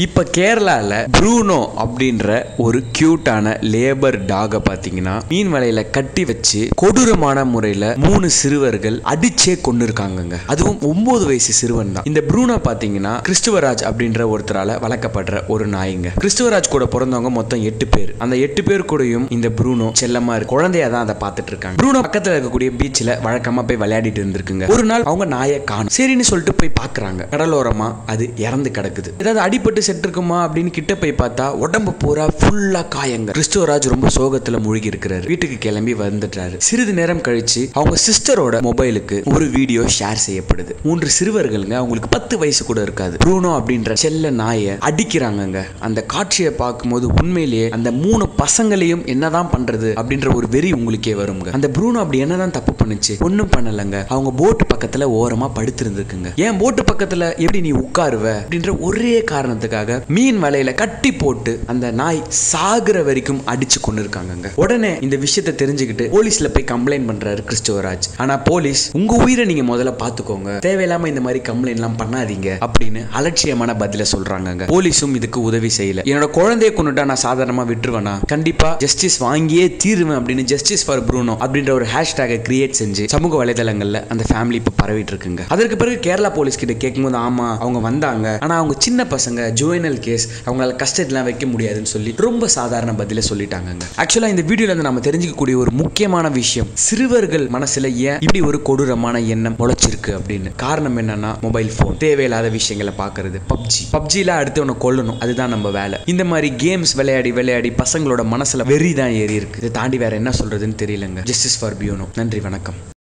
இப்ப கேரளால ப்ரூனோ அப்படின்ற ஒரு கியூட்டான லேபர் டாகை பாத்தீங்கன்னா மீன் வலையில கட்டி வச்சு கொடூரமான முறையில மூணு சிறுவர்கள் அடிச்சே கொண்டு இருக்காங்கங்க அதுவும் ஒன்பது வயசு சிறுவன் தான் இந்த ப்ரூனோ பாத்தீங்கன்னா கிறிஸ்துவராஜ் அப்படின்ற ஒருத்தரால வளர்க்கப்படுற ஒரு நாய்ங்க கிறிஸ்துவராஜ் கூட பிறந்தவங்க மொத்தம் எட்டு பேர் அந்த எட்டு பேர் கூடயும் இந்த ப்ரூனோ செல்லமா இருக்கு குழந்தையா தான் அதை பார்த்துட்டு இருக்காங்க ப்ரூனோ பக்கத்துல இருக்கக்கூடிய பீச்ல வழக்கமா போய் விளையாடிட்டு இருந்திருக்குங்க ஒரு நாள் அவங்க நாயை காணும் சரின்னு சொல்லிட்டு போய் பாக்குறாங்க கடலோரமா அது இறந்து கிடக்குது ஏதாவது அடிபட்டு செட்டு இருக்குமா அப்படின்னு கிட்ட போய் பார்த்தா உடம்பு பூரா ஃபுல்லா காயங்க கிறிஸ்துவராஜ் ரொம்ப சோகத்துல மூழ்கி இருக்கிறாரு வீட்டுக்கு கிளம்பி வந்துட்டாரு சிறிது நேரம் கழிச்சு அவங்க சிஸ்டரோட மொபைலுக்கு ஒரு வீடியோ ஷேர் செய்யப்படுது மூன்று சிறுவர்களுங்க அவங்களுக்கு பத்து வயசு கூட இருக்காது ப்ரூனோ அப்படின்ற செல்ல நாயை அடிக்கிறாங்கங்க அந்த காட்சியை பார்க்கும்போது உண்மையிலேயே அந்த மூணு பசங்களையும் என்னதான் பண்றது அப்படின்ற ஒரு வெறி உங்களுக்கே வருங்க அந்த ப்ரூனோ அப்படி என்னதான் தப்பு பண்ணுச்சு ஒன்றும் பண்ணலங்க அவங்க போட்டு பக்கத்துல ஓரமா படுத்திருந்துருக்குங்க ஏன் போட்டு பக்கத்துல எப்படி நீ உட்காருவ அப்படின்ற ஒரே காரணத்துக்காக மீன் வலையில கட்டி போட்டு அந்த நாய் சாகுற வரைக்கும் அடிச்சு கொண்டு இருக்காங்கங்க உடனே இந்த விஷயத்தை தெரிஞ்சுக்கிட்டு போலீஸ்ல போய் கம்ப்ளைண்ட் பண்றாரு கிறிஸ்டோவராஜ் ஆனா போலீஸ் உங்க உயிரை நீங்க முதல்ல பாத்துக்கோங்க தேவையில்லாம இந்த மாதிரி கம்ப்ளைண்ட் எல்லாம் பண்ணாதீங்க அப்படின்னு அலட்சியமான பதில சொல்றாங்கங்க போலீஸும் இதுக்கு உதவி செய்யல என்னோட குழந்தைய கொண்டுட்டா நான் சாதாரணமா விட்டுருவேனா கண்டிப்பா ஜஸ்டிஸ் வாங்கியே தீருவேன் அப்படின்னு ஜஸ்டிஸ் ஃபார் ப்ரூனோ அப்படின்ற ஒரு ஹேஷ்டேகை கிரியேட் செஞ்சு சமூக வலைதளங்கள்ல அந்த ஃபேமிலி இப்போ பரவிட்டு இருக்குங்க அதற்கு பிறகு கேரளா போலீஸ் கிட்ட கேட்கும்போது ஆமா அவங்க வந்தாங்க ஆனா அவங்க சின்ன பசங்க ஜுவனல் கேஸ் அவங்களால கஸ்டடிலாம் வைக்க முடியாதுன்னு சொல்லி ரொம்ப சாதாரண பதில சொல்லிட்டாங்கங்க ஆக்சுவலா இந்த வீடியோல இருந்து நம்ம தெரிஞ்சுக்கக்கூடிய ஒரு முக்கியமான விஷயம் சிறுவர்கள் மனசுல ஏன் இப்படி ஒரு கொடூரமான எண்ணம் முளைச்சிருக்கு அப்படின்னு காரணம் என்னன்னா மொபைல் ஃபோன் தேவையில்லாத விஷயங்களை பார்க்கறது பப்ஜி பப்ஜில அடுத்தவனை கொல்லணும் அதுதான் நம்ம வேலை இந்த மாதிரி கேம்ஸ் விளையாடி விளையாடி பசங்களோட மனசுல வெறி தான் ஏறி இருக்கு இதை தாண்டி வேற என்ன சொல்றதுன்னு தெரியலங்க ஜஸ்டிஸ் ஃபார் பியூனோ நன்றி வணக்கம்